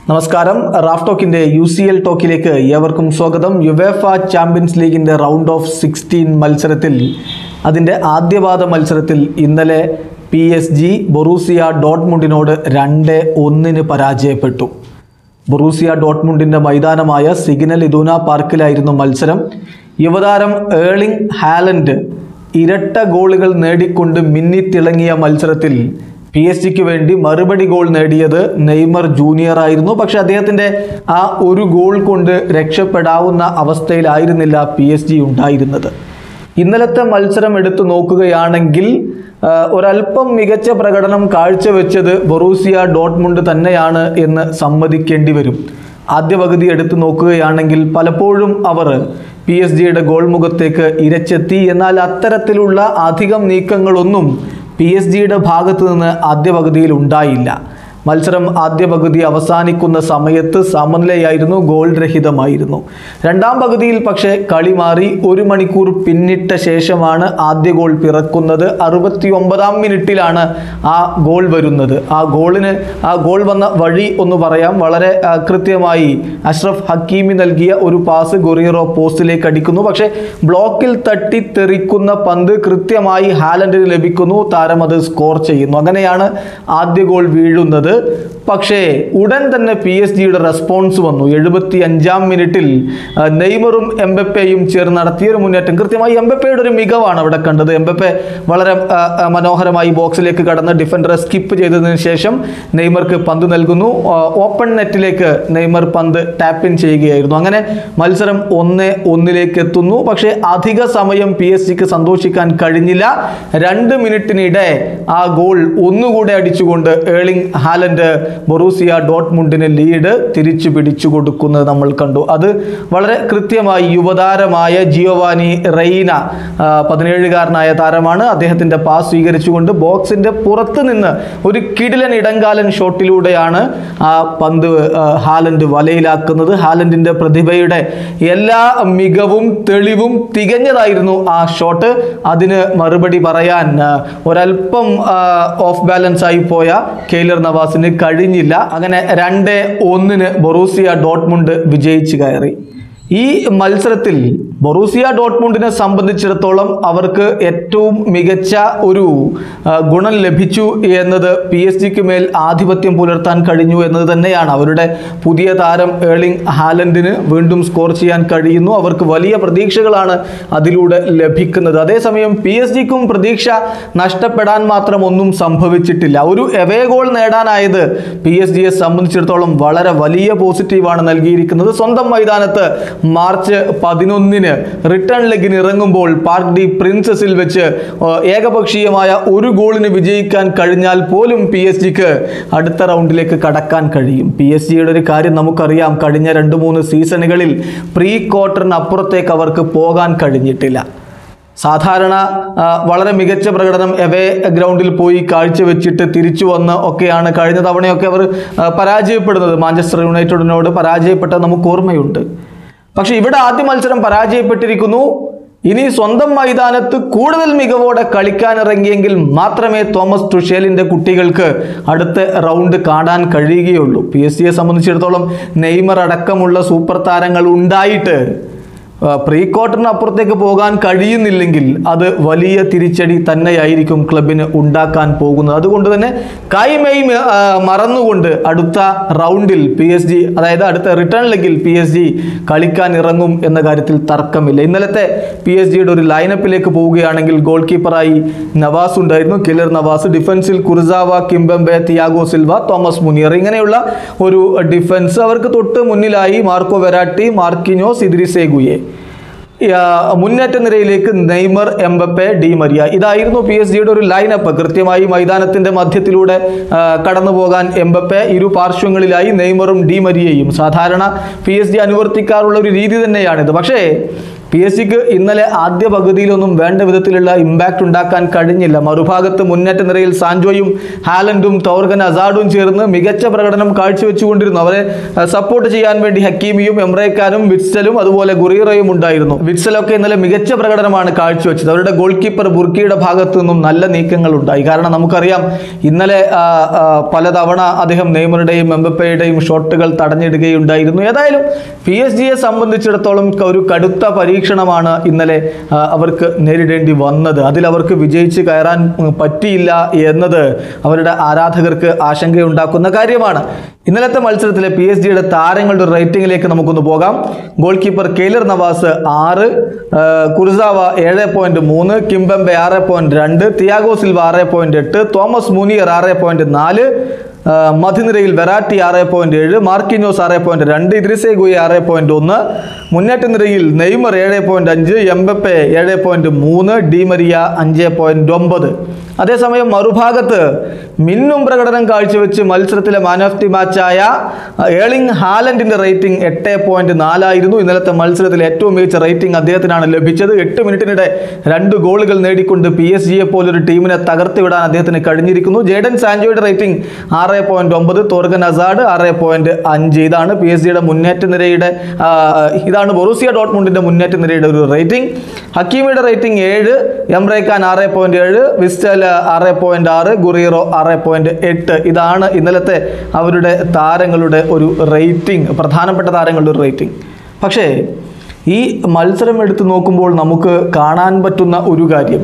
നമസ്കാരം റാഫ് ടോക്കിന്റെ U C L ടോക്കിലേക്ക് ഏവർക്കും സ്വാഗതം യുവേഫ ചാമ്പ്യൻസ് ലീഗിന്റെ റൗണ്ട് ഓഫ് സിക്സ്റ്റീൻ മത്സരത്തിൽ അതിൻ്റെ ആദ്യപാദ മത്സരത്തിൽ ഇന്നലെ പി എസ് ജി ബൊറൂസിയ ഡോട്ട്മുണ്ടിനോട് രണ്ട് ഒന്നിന് പരാജയപ്പെട്ടു ബൊറൂസിയ ഡോട്ട്മുണ്ടിന്റെ മൈതാനമായ സിഗ്നൽ ഇദൂന പാർക്കിലായിരുന്നു മത്സരം യുവതാരം ഏളിംഗ് ഹാലൻഡ് ഇരട്ട ഗോളുകൾ നേടിക്കൊണ്ട് മിന്നിത്തിളങ്ങിയ മത്സരത്തിൽ പി എസ് ജിക്ക് വേണ്ടി മറുപടി ഗോൾ നേടിയത് നെയ്മർ ജൂനിയർ ആയിരുന്നു പക്ഷെ അദ്ദേഹത്തിന്റെ ആ ഒരു ഗോൾ കൊണ്ട് രക്ഷപ്പെടാവുന്ന അവസ്ഥയിലായിരുന്നില്ല പി എസ് ജി ഉണ്ടായിരുന്നത് ഇന്നലത്തെ മത്സരം എടുത്തു നോക്കുകയാണെങ്കിൽ ആ, ഒരല്പം മികച്ച പ്രകടനം കാഴ്ചവെച്ചത് ബൊറൂസിയ ഡോട്ട്മുണ്ട് തന്നെയാണ് എന്ന് സമ്മതിക്കേണ്ടി വരും ആദ്യ പകുതി എടുത്തു നോക്കുകയാണെങ്കിൽ പലപ്പോഴും അവർ പി എസ് ജിയുടെ ഗോൾ മുഖത്തേക്ക് ഇരച്ചെത്തി എന്നാൽ അത്തരത്തിലുള്ള അധികം നീക്കങ്ങളൊന്നും പി എസ് ജിയുടെ ഭാഗത്ത് നിന്ന് ആദ്യ പകുതിയിൽ ഉണ്ടായില്ല മത്സരം ആദ്യ പകുതി അവസാനിക്കുന്ന സമയത്ത് സമനിലയായിരുന്നു ഗോൾ രഹിതമായിരുന്നു രണ്ടാം പകുതിയിൽ പക്ഷേ കളി മാറി ഒരു മണിക്കൂർ പിന്നിട്ട ശേഷമാണ് ആദ്യ ഗോൾ പിറക്കുന്നത് അറുപത്തി ഒമ്പതാം മിനിറ്റിലാണ് ആ ഗോൾ വരുന്നത് ആ ഗോളിന് ആ ഗോൾ വന്ന വഴി ഒന്ന് പറയാം വളരെ ആ, കൃത്യമായി അഷ്റഫ് ഹക്കീമി നൽകിയ ഒരു പാസ് ഗൊറിയറോ പോസ്റ്റിലേക്ക് അടിക്കുന്നു പക്ഷേ ബ്ലോക്കിൽ തട്ടി തെറിക്കുന്ന പന്ത് കൃത്യമായി ഹാലൻഡിന് ലഭിക്കുന്നു താരം അത് സ്കോർ ചെയ്യുന്നു അങ്ങനെയാണ് ആദ്യ ഗോൾ വീഴുന്നത് പക്ഷേ ഉടൻ തന്നെ പി എസ് ജിയുടെ റെസ്പോൺസ് വന്നു എഴുപത്തി അഞ്ചാം മിനിറ്റിൽ ആ, നെയ്മറും എംബപ്പയും ചേർന്ന് നടത്തിയ ഒരു മുന്നേറ്റം കൃത്യമായി എംബപ്പയുടെ ഒരു മികവാണ് അവിടെ കണ്ടത് എംബപ്പെ വളരെ ആ, ആ, മനോഹരമായി ബോക്സിലേക്ക് കടന്ന് ഡിഫൻഡറെ സ്കിപ്പ് ചെയ്തതിനു ശേഷം നെയ്മർക്ക് പന്ത് നൽകുന്നു ആ, ഓപ്പൺ നെറ്റിലേക്ക് നെയ്മർ പന്ത് ടാപ്പ് ഇൻ ചെയ്യുകയായിരുന്നു അങ്ങനെ മത്സരം ഒന്ന് ഒന്നിലേക്ക് എത്തുന്നു പക്ഷേ അധിക സമയം പി എസ് ജിക്ക് സന്തോഷിക്കാൻ കഴിഞ്ഞില്ല രണ്ട് മിനിറ്റിനിടെ ആ ഗോൾ ഒന്നുകൂടെ അടിച്ചുകൊണ്ട് ഏളിംഗ് ഹാലൻഡ് ബൊറൂസിയ ഡോട്ട്മുണ്ടിന് ലീഡ് തിരിച്ചു പിടിച്ചു കൊടുക്കുന്നത് നമ്മൾ കണ്ടു അത് വളരെ കൃത്യമായി യുവതാരമായ ജിയോവാനി റെയ്ന ആ, പതിനേഴുകാരനായ താരമാണ് അദ്ദേഹത്തിന്റെ പാസ് സ്വീകരിച്ചുകൊണ്ട് ബോക്സിന്റെ പുറത്ത് നിന്ന് ഒരു കിടിലൻ ഇടങ്കാലൻ ഷോട്ടിലൂടെയാണ് ആ പന്ത് ആ, ഹാലൻഡ് വലയിലാക്കുന്നത് ഹാലൻഡിന്റെ പ്രതിഭയുടെ എല്ലാ മികവും തെളിവും തികഞ്ഞതായിരുന്നു ആ ഷോട്ട് അതിന് മറുപടി പറയാൻ ആ, ഒരല്പം ആ, ഓഫ് ബാലൻസ് ആയി പോയ കെയ്ലർ നവാസിന് കഴിഞ്ഞില്ല അങ്ങനെ രണ്ട് ഒന്നിന് ബൊറൂസിയ ഡോട്ട്മുണ്ട് വിജയിച്ചു കയറി ഈ മത്സരത്തിൽ ബൊറൂസിയ ഡോട്ട്മുണ്ടിനെ സംബന്ധിച്ചിടത്തോളം അവർക്ക് ഏറ്റവും മികച്ച ഒരു ആ, ഗുണം ലഭിച്ചു എന്നത് പി എസ് ജിക്ക് മേൽ ആധിപത്യം പുലർത്താൻ കഴിഞ്ഞു എന്നത് തന്നെയാണ് അവരുടെ പുതിയ താരം ഏളിംഗ് ഹാലൻഡിന് വീണ്ടും സ്കോർ ചെയ്യാൻ കഴിയുന്നു അവർക്ക് വലിയ പ്രതീക്ഷകളാണ് അതിലൂടെ ലഭിക്കുന്നത് അതേസമയം പി എസ് ജിക്കും പ്രതീക്ഷ നഷ്ടപ്പെടാൻ മാത്രം ഒന്നും സംഭവിച്ചിട്ടില്ല ഒരു എവേ ഗോൾ നേടാനായത് പി എസ് ജിയെ സംബന്ധിച്ചിടത്തോളം വളരെ വലിയ പോസിറ്റീവാണ് നൽകിയിരിക്കുന്നത് സ്വന്തം മൈതാനത്ത് മാർച്ച് പതിനൊന്നിന് റിട്ടേൺ ലെഗിന് ഇറങ്ങുമ്പോൾ പാർക്ക് ഡി പ്രിൻസസിൽ വെച്ച് ആ, ഏകപക്ഷീയമായ ഒരു ഗോളിന് വിജയിക്കാൻ കഴിഞ്ഞാൽ പോലും പി എസ് ജിക്ക് അടുത്ത റൗണ്ടിലേക്ക് കടക്കാൻ കഴിയും പി എസ് ജിയുടെ ഒരു കാര്യം നമുക്കറിയാം കഴിഞ്ഞ രണ്ട് മൂന്ന് സീസണുകളിൽ പ്രീ ക്വാർട്ടറിന് അപ്പുറത്തേക്ക് അവർക്ക് പോകാൻ കഴിഞ്ഞിട്ടില്ല സാധാരണ ആ, വളരെ മികച്ച പ്രകടനം എവേ ഗ്രൗണ്ടിൽ പോയി കാഴ്ചവെച്ചിട്ട് തിരിച്ചു വന്ന് ഒക്കെയാണ് കഴിഞ്ഞ തവണയൊക്കെ അവർ ആ, പരാജയപ്പെടുന്നത് മാഞ്ചസ്റ്റർ യുണൈറ്റഡിനോട് പരാജയപ്പെട്ടത് നമുക്ക് ഓർമ്മയുണ്ട് പക്ഷെ ഇവിടെ ആദ്യ മത്സരം പരാജയപ്പെട്ടിരിക്കുന്നു ഇനി സ്വന്തം മൈതാനത്ത് കൂടുതൽ മികവോടെ കളിക്കാനിറങ്ങിയെങ്കിൽ മാത്രമേ തോമസ് ടുഷേലിന്റെ കുട്ടികൾക്ക് അടുത്ത റൗണ്ട് കാണാൻ കഴിയുകയുള്ളൂ പി എസ് സിയെ സംബന്ധിച്ചിടത്തോളം നെയ്മർ അടക്കമുള്ള സൂപ്പർ താരങ്ങൾ ഉണ്ടായിട്ട് ആ, പ്രീ ക്വാർട്ടറിന് അപ്പുറത്തേക്ക് പോകാൻ കഴിയുന്നില്ലെങ്കിൽ അത് വലിയ തിരിച്ചടി തന്നെയായിരിക്കും ക്ലബിന് ഉണ്ടാക്കാൻ പോകുന്നത് അതുകൊണ്ട് തന്നെ കൈമൈ ആ, മറന്നുകൊണ്ട് അടുത്ത റൗണ്ടിൽ പി എസ് ജി അതായത് അടുത്ത റിട്ടേൺ ലെഗിൽ പി എസ് ജി കളിക്കാൻ ഇറങ്ങും എന്ന കാര്യത്തിൽ തർക്കമില്ല ഇന്നലത്തെ പി എസ് ജിയുടെ ഒരു ലൈനപ്പിലേക്ക് പോവുകയാണെങ്കിൽ ഗോൾ കീപ്പറായി നവാസ് ഉണ്ടായിരുന്നു കിലർ നവാസ് ഡിഫൻസിൽ Kurzawa Kimpembe Thiago Silva Thomas Meunier ഇങ്ങനെയുള്ള ഒരു ഡിഫൻസ് അവർക്ക് തൊട്ട് മുന്നിലായി മാർക്കോ വെരാട്ടി മാർക്കിനോസ് ഇദ്രിസേഗുയെ ആ, മുന്നേറ്റ നിരയിലേക്ക് നെയ്മർ എംബപ്പെ ഡി മരിയ ഇതായിരുന്നു പി എസ് ജിയുടെ ഒരു ലൈനപ്പ് കൃത്യമായി മൈതാനത്തിന്റെ മധ്യത്തിലൂടെ ആ, കടന്നു പോകാൻ എംബപ്പെ ഇരു പാർശ്വങ്ങളിലായി നെയ്മറും ഡി മരിയയും സാധാരണ പി എസ് ജി അനുവർത്തിക്കാറുള്ള ഒരു രീതി തന്നെയാണിത് പക്ഷേ പി പി എസ് സിക്ക് ഇന്നലെ ആദ്യ പകുതിയിലൊന്നും വേണ്ട വിധത്തിലുള്ള ഇമ്പാക്റ്റ് ഉണ്ടാക്കാൻ കഴിഞ്ഞില്ല മറുഭാഗത്ത് മുന്നേറ്റ നിരയിൽ സാൻജോയും ഹാലൻഡും ടോർഗൻ അസാഡും ചേർന്ന് മികച്ച പ്രകടനം കാഴ്ചവെച്ചുകൊണ്ടിരുന്നു അവരെ സപ്പോർട്ട് ചെയ്യാൻ വേണ്ടി ഹക്കീമിയും എംറേക്കാനും വിറ്റ്സലും അതുപോലെ ഗുറീറയും ഉണ്ടായിരുന്നു വിറ്റ്സലൊക്കെ ഇന്നലെ മികച്ച പ്രകടനമാണ് കാഴ്ചവെച്ചത് അവരുടെ ഗോൾ കീപ്പർ ബുർക്കിയുടെ ഭാഗത്തു നിന്നും നല്ല നീക്കങ്ങൾ ഉണ്ടായി കാരണം നമുക്കറിയാം ഇന്നലെ ആ, ആ, പലതവണ അദ്ദേഹം നെയ്മറുടെയും എംബപ്പയുടെയും ഷോട്ടുകൾ തടഞ്ഞിടുകയുണ്ടായിരുന്നു ഏതായാലും പി എസ് ജിയെ സംബന്ധിച്ചിടത്തോളം ക- ഒരു കടുത്ത പരീക്ഷണമാണ് ഇന്നലെ ആ, അവർക്ക് നേരിടേണ്ടി വന്നത് അതിൽ അവർക്ക് വിജയിച്ച് കയറാൻ ഉം, പറ്റിയില്ല എന്നത് അവരുടെ ആരാധകർക്ക് ആശങ്കയുണ്ടാക്കുന്ന കാര്യമാണ് ഇന്നലത്തെ മത്സരത്തിലെ പി എസ് ജിയുടെ താരങ്ങളുടെ റേറ്റിംഗിലേക്ക് നമുക്കൊന്ന് പോകാം ഗോൾ കീപ്പർ കെയ്ലർ നവാസ് ആറ് ആ, കുർസാവ ഏഴ് പോയിന്റ് മൂന്ന് കിംബംബെ ആറ് പോയിന്റ് രണ്ട് തിയാഗോ സിൽവ ആറ് പോയിന്റ് എട്ട് തോമസ് മുനിയർ ആറ് പോയിന്റ് നാല് ആ, മധ്യനിരയിൽ വെറാറ്റി ആറ് പോയിന്റ് ഏഴ് മാർക്കിനോസ് ആറ് പോയിന്റ് രണ്ട് ഇദ്രിസെ ഗുയ ആറ് പോയിന്റ് ഒന്ന് മുന്നേറ്റ നിരയിൽ നെയ്മർ ഏഴ് പോയിന്റ് അഞ്ച് എംബപ്പെ ഏഴ് പോയിന്റ് മൂന്ന് ഡിമരിയ അഞ്ച് പോയിന്റ് ഒമ്പത് അതേസമയം മറുഭാഗത്ത് മിന്നും പ്രകടനം കാഴ്ചവെച്ച് മത്സരത്തിലെ മാൻ ഓഫ് ദി മാച്ചായ ഏളിംഗ് ഹാലൻഡിന്റെ റേറ്റിംഗ് എട്ട് പോയിന്റ് നാലായിരുന്നു ഇന്നലത്തെ മത്സരത്തിൽ ഏറ്റവും മികച്ച റേറ്റിംഗ് അദ്ദേഹത്തിനാണ് ലഭിച്ചത് എട്ട് മിനിറ്റിനിടെ രണ്ട് ഗോളുകൾ നേടിക്കൊണ്ട് പി എസ് ജിയെ പോലൊരു ടീമിനെ തകർത്തി വിടാൻ അദ്ദേഹത്തിന് കഴിഞ്ഞിരിക്കുന്നു ജേഡൻ സാൻജോയുടെ റേറ്റിംഗ് ആറ് പോയിന്റ് ഒമ്പത് തോർഗൻ അസാഡ് ആറ് പോയിന്റ് അഞ്ച് ഇതാണ് പി എസ് ജിയുടെ മുന്നേറ്റ നിരയുടെ ആ, ഇതാണ് ബൊറൂസിയ ഡോട്ട്മുണ്ടിന്റെ മുന്നേറ്റ നിരയുടെ ഒരു റേറ്റിംഗ് ഹക്കീമിയുടെ റേറ്റിംഗ് ഏഴ് എംറേഖാൻ ആറ് പോയിന്റ് ഏഴ് വിസ്റ്റൽ ആറ് പോയിന്റ് ആറ് ഗുറീറോ ആറ് പോയിന്റ് എട്ട് ഇതാണ് ഇന്നലത്തെ അവരുടെ താരങ്ങളുടെ ഒരു റേറ്റിംഗ് പ്രധാനപ്പെട്ട താരങ്ങളുടെ ഒരു റേറ്റിംഗ് പക്ഷേ ഈ മത്സരം എടുത്തു നോക്കുമ്പോൾ നമുക്ക് കാണാൻ പറ്റുന്ന ഒരു കാര്യം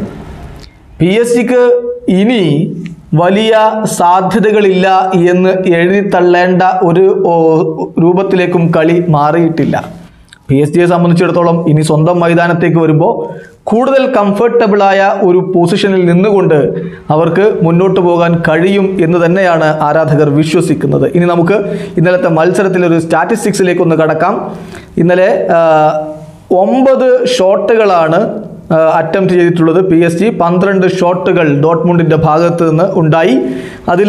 പി എസ് സിക്ക് ഇനി വലിയ സാധ്യതകളില്ല എന്ന് എഴുതിത്തള്ളേണ്ട ഒരു ഓ, രൂപത്തിലേക്കും കളി മാറിയിട്ടില്ല പി എസ് ജിയെ സംബന്ധിച്ചിടത്തോളം ഇനി സ്വന്തം മൈതാനത്തേക്ക് വരുമ്പോൾ കൂടുതൽ കംഫർട്ടബിളായ ഒരു പൊസിഷനിൽ നിന്നുകൊണ്ട് അവർക്ക് മുന്നോട്ട് പോകാൻ കഴിയും എന്ന് തന്നെയാണ് ആരാധകർ വിശ്വസിക്കുന്നത് ഇനി നമുക്ക് ഇന്നലത്തെ മത്സരത്തിലെ ഒരു സ്റ്റാറ്റിസ്റ്റിക്സിലേക്ക് ഒന്ന് കടക്കാം ഇന്നലെ ആ, ഒമ്പത് ഷോട്ടുകളാണ് അറ്റംപ്റ്റ് ചെയ്തിട്ടുള്ളത് പി എസ് ജി പന്ത്രണ്ട് ഷോട്ടുകൾ ഡോട്ട്മുണ്ടിൻ്റെ ഭാഗത്ത് നിന്ന് ഉണ്ടായി അതിൽ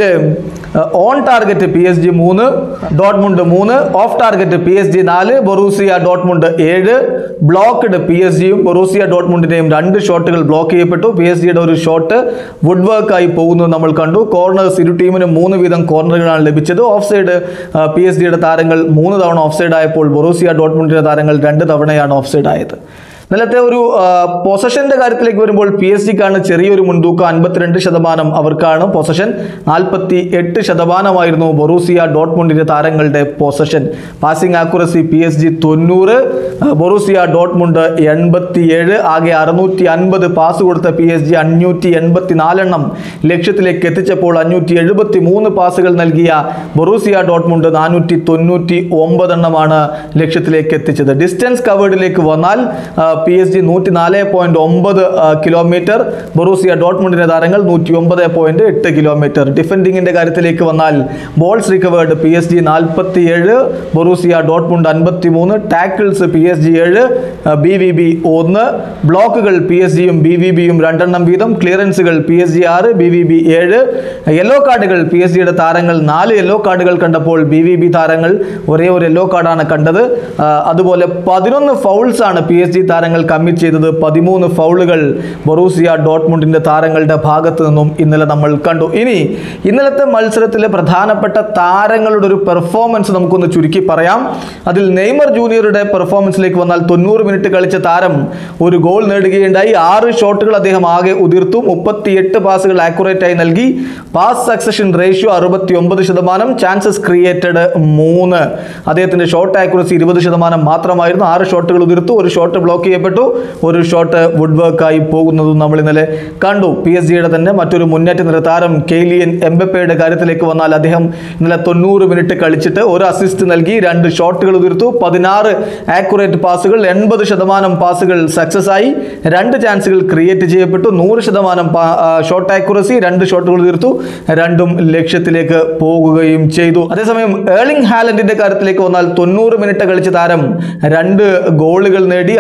on target P S G മൂന്ന് ഡോട്ട്മുണ്ട് മൂന്ന് off target P S G നാല് ബൊറൂസിയ ഡോട്ട്മുണ്ട് ഏഴ് ബ്ലോക്ക്ഡ് പി എസ് ജിയും ബൊറൂസിയ ഡോട്ട്മുണ്ടിൻ്റെയും രണ്ട് ഷോട്ടുകൾ ബ്ലോക്ക് ചെയ്യപ്പെട്ടു പി എസ് ജിയുടെ ഒരു ഷോട്ട് വുഡ് വർക്കായി പോകുന്നത് നമ്മൾ കണ്ടു കോർണേഴ്സ് ഇരു ടീമിനും മൂന്ന് വീതം കോർണറുകളാണ് ലഭിച്ചത് ഓഫ് സൈഡ് പി എസ് ജിയുടെ താരങ്ങൾ മൂന്ന് തവണ ഓഫ് സൈഡ് ആയപ്പോൾ ബൊറൂസിയ ഡോട്ട്മുണ്ടിൻ്റെ താരങ്ങൾ രണ്ട് തവണയാണ് ഓഫ് സൈഡ് ആയത് ഇന്നലത്തെ ഒരു പൊസഷന്റെ കാര്യത്തിലേക്ക് വരുമ്പോൾ പി എസ് ജിക്കാണ് ചെറിയൊരു മുൻതൂക്കം അൻപത്തിരണ്ട് ശതമാനം അവർക്കാണ് പൊസഷൻ നാൽപ്പത്തി എട്ട് ശതമാനമായിരുന്നു ബൊറൂസിയ ഡോട്ട്മുണ്ടിന്റെ താരങ്ങളുടെ possession passing accuracy P S G തൊണ്ണൂറ് ബൊറൂസിയ ഡോട്ട്മുണ്ട് എൺപത്തിയേഴ് ആകെ അറുന്നൂറ്റി അൻപത് പാസ് കൊടുത്ത പി എസ് ജി അഞ്ഞൂറ്റി എൺപത്തി നാലെണ്ണം ലക്ഷ്യത്തിലേക്ക് എത്തിച്ചപ്പോൾ അഞ്ഞൂറ്റി എഴുപത്തി മൂന്ന് പാസുകൾ നൽകിയ ബൊറൂസിയ ഡോട്ട്മുണ്ട് നാനൂറ്റി തൊണ്ണൂറ്റി ഒമ്പതെണ്ണമാണ് ലക്ഷ്യത്തിലേക്ക് എത്തിച്ചത് ഡിസ്റ്റൻസ് കവേർഡിലേക്ക് വന്നാൽ പി എസ് ജി നൂറ്റി നാല് പോയിന്റ് ഒമ്പത് കിലോമീറ്റർ ബൊറൂസിയ ഡോട്ട്മുണ്ടിന്റെ താരങ്ങൾ നൂറ്റി ഒമ്പത് പോയിന്റ് എട്ട് കിലോമീറ്റർ ഡിഫൻഡിങ്ങിന്റെ കാര്യത്തിലേക്ക് വന്നാൽ balls recovered P S G നാൽപ്പത്തി ഏഴ് ബൊറൂസിയ ഡോട്ട്മുണ്ട് അൻപത്തി മൂന്ന് ടാക്കിൾസ് പി എസ് ജി ഏഴ് ബി വി ബി ഒന്ന് ബ്ലോക്കുകൾ പി എസ് ജിയും ബി വി ബിയും രണ്ടെണ്ണം വീതം ക്ലിയറൻസുകൾ പി എസ് ജി ആറ് ബി വി ബി ഏഴ് യെല്ലോ കാർഡുകൾ പി എസ് ജിയുടെ താരങ്ങൾ നാല് യെല്ലോ കാർഡുകൾ കണ്ടപ്പോൾ ബി വി ബി താരങ്ങൾ ഒരേ ഒരു യെല്ലോ കാർഡാണ് കണ്ടത് ആ, അതുപോലെ പതിനൊന്ന് ഫൗൾസ് ആണ് പി എസ് ജി താരങ്ങൾ കമ്മിറ്റ് ചെയ്തത് പതിമൂന്ന് ഫൗളുകൾ ബൊറൂസിയ ഡോട്ട്മുണ്ടിന്റെ താരങ്ങളുടെ ഭാഗത്ത് നിന്നും ഇന്നലെ നമ്മൾ കണ്ടു ഇനി ഇന്നലത്തെ മത്സരത്തിലെ പ്രധാനപ്പെട്ട താരങ്ങളുടെ ഒരു പെർഫോമൻസ് നമുക്കൊന്ന് ചുരുക്കി പറയാം അതിൽ നെയ്മർ ജൂനിയറുടെ പെർഫോമൻസിലേക്ക് വന്നാൽ തൊണ്ണൂറ് മിനിറ്റ് കളിച്ച താരം ഒരു ഗോൾ നേടുകയുണ്ടായി ആറ് ഷോട്ടുകൾ അദ്ദേഹം ആകെ ഉതിർത്തു മുപ്പത്തിയെട്ട് പാസുകൾ ആക്യുറേറ്റ് ആയി നൽകി പാസ് സക്സഷൻ റേഷ്യോ അറുപത്തി ഒമ്പത് ശതമാനം ചാൻസസ് ക്രിയേറ്റഡ് മൂന്ന് അദ്ദേഹത്തിന്റെ ഷോട്ട് ആക്യുറസി ഇരുപത് ശതമാനം മാത്രമായിരുന്നു ആറ് ഷോട്ടുകൾ ഉതിർത്തു ഒരു ഷോട്ട് ബ്ലോക്ക് ചെയ്യപ്പെട്ടു ഒരു ഷോട്ട് വുഡ് വർക്കായി പോകുന്നതും നമ്മൾ ഇന്നലെ കണ്ടു പി എസ് ജിയുടെ തന്നെ മറ്റൊരു മുന്നേറ്റ നിര താരം കെയ്ലിയൻ എംബപ്പയുടെ കാര്യത്തിലേക്ക് വന്നാൽ അദ്ദേഹം ഇന്നലെ തൊണ്ണൂറ് മിനിറ്റ് കളിച്ചിട്ട് ഒരു അസിസ്റ്റ് നൽകി രണ്ട് ഷോട്ടുകൾ ഉതിർത്തു പതിനാറ് ആക്യുറേറ്റ് പാസുകൾ എൺപത് ശതമാനം പാസുകൾ സക്സസ് ആയി രണ്ട് ചാൻസുകൾ ക്രിയേറ്റ് ചെയ്യപ്പെട്ടു നൂറ് ശതമാനം ഷോട്ട് ആക്യുറസി രണ്ട് ഷോട്ടുകൾ തീർത്തു രണ്ടും ലക്ഷ്യത്തിലേക്ക് പോകുകയും ചെയ്തു അതേസമയം ഏർലിംഗ് ഹാലൻഡിന്റെ കാര്യത്തിലേക്ക് വന്നാൽ തൊണ്ണൂറ് മിനിറ്റ് കളിച്ച താരം രണ്ട് ഗോളുകൾ നേടി അസിസ്റ്റുകൾ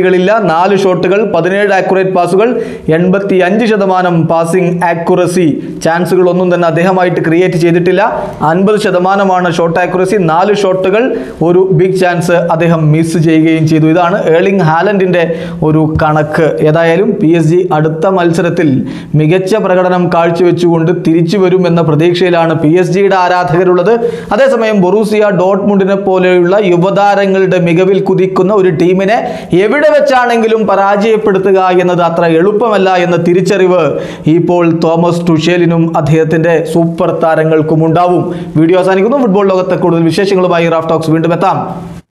മിസ്റ്റേക്കുകളില്ല നാല് ഷോട്ടുകൾ പതിനേഴ് ആക്യുറേറ്റ് പാസുകൾ എൺപത്തി അഞ്ച് ശതമാനം പാസിംഗ് ആക്യുറസി ചാൻസുകൾ ഒന്നും തന്നെ അദ്ദേഹമായിട്ട് ക്രിയേറ്റ് ചെയ്തിട്ടില്ല അൻപത് ശതമാനമാണ് ഷോട്ട് ആക്യുറസി നാല് ഷോട്ടുകൾ ഒരു ബിഗ് ചാൻസ് അദ്ദേഹം മിസ് ചെയ്യുകയും ചെയ്തു ഇതാണ് ഏർലിംഗ് ഹാലൻഡിന്റെ ഒരു കണക്ക് ഏതായാലും പി എസ് ജി അടുത്ത മത്സരത്തിൽ മികച്ച പ്രകടനം കാഴ്ചവെച്ചുകൊണ്ട് തിരിച്ചു വരും എന്ന പ്രതീക്ഷയിലാണ് പി എസ് ജിയുടെ ആരാധകരുള്ളത് അതേസമയം ബൊറൂസിയ ഡോട്ട്മുണ്ടിനെ പോലെയുള്ള യുവതാരങ്ങളുടെ മികവിൽ കുതിക്കുന്ന ഒരു ടീമിനെ എവിടെ വെച്ചാണെങ്കിലും പരാജയപ്പെടുത്തുക എന്നത് അത്ര എളുപ്പമല്ല എന്ന തിരിച്ചറിവ് ഇപ്പോൾ തോമസ് ടുഷേലിനും അദ്ദേഹത്തിന്റെ സൂപ്പർ താരങ്ങൾക്കും ഉണ്ടാവും വീഡിയോ അവസാനിക്കുന്നു ഫുട്ബോൾ ലോകത്തെ കൂടുതൽ വിശേഷങ്ങളുമായി റാഫ് ടോക്സ് വീണ്ടും എത്താം